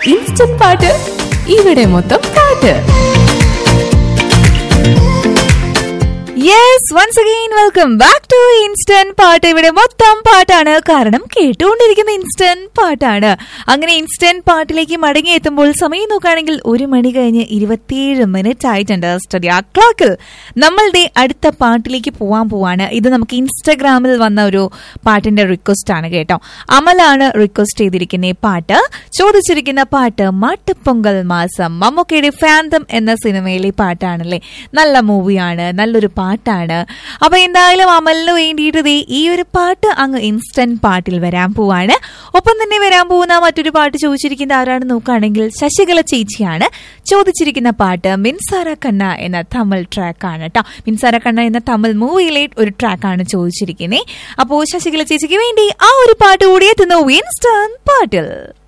instant പാട്ട് ഇവിടെ മൊത്തം പാട്ട് yes once again welcome back to instant പാട്ട് ഇവിടെ മൊത്തം പാട്ടാണ് കാരണം കേട്ടുകൊണ്ടിരിക്കുന്ന ഇൻസ്റ്റന്റ് പാട്ടാണ് അങ്ങനെ ഇൻസ്റ്റന്റ് പാട്ടിലേക്ക് മടങ്ങി എത്തുമ്പോൾ സമയം നോക്കുകയാണെങ്കിൽ ഒരു മണി കഴിഞ്ഞ് ഇരുപത്തിയേഴ് മിനിറ്റ് ആയിട്ടുണ്ട് സ്റ്റഡി ആ ക്ലോക്കിൽ നമ്മളുടെ അടുത്ത പാട്ടിലേക്ക് പോവാൻ പോവാണ് ഇത് നമുക്ക് ഇൻസ്റ്റഗ്രാമിൽ വന്ന ഒരു പാട്ടിന്റെ റിക്വസ്റ്റ് ആണ് കേട്ടോ അമലാണ് റിക്വസ്റ്റ് ചെയ്തിരിക്കുന്ന ഈ പാട്ട് ചോദിച്ചിരിക്കുന്ന പാട്ട് മാട്ടുപൊങ്കൽ മാസം മമ്മൂക്കയുടെ ഫാന്തം എന്ന സിനിമയിലെ പാട്ടാണല്ലേ നല്ല മൂവിയാണ് നല്ലൊരു പാട്ടാണ് അപ്പൊ എന്തായാലും അമലിന് വേണ്ടിയിട്ട് ദേ ഈ ഒരു പാട്ട് അങ്ങ് ഇൻസ്റ്റന്റ് പാട്ടിൽ വരാൻ പോവാണ് ഒപ്പം തന്നെ വരാൻ പോകുന്ന മറ്റൊരു പാട്ട് ചോദിച്ചിരിക്കുന്ന ആരാണ് നോക്കുകയാണെങ്കിൽ ശശികല ചേച്ചിയാണ് ചോദിച്ചിരിക്കുന്ന പാട്ട് മിൻസാര കണ്ണ എന്ന തമിഴ് ട്രാക്കാണ് കേട്ടോ മിൻസാര കണ്ണ എന്ന തമിഴ് മൂവിയിലെ ഒരു ട്രാക്കാണ് ചോദിച്ചിരിക്കുന്നത് അപ്പോൾ ശശികല ചേച്ചിക്ക് വേണ്ടി ആ ഒരു പാട്ട് കൂടി എത്തുന്നു ഇൻസ്റ്റന്റ് പാട്ടിൽ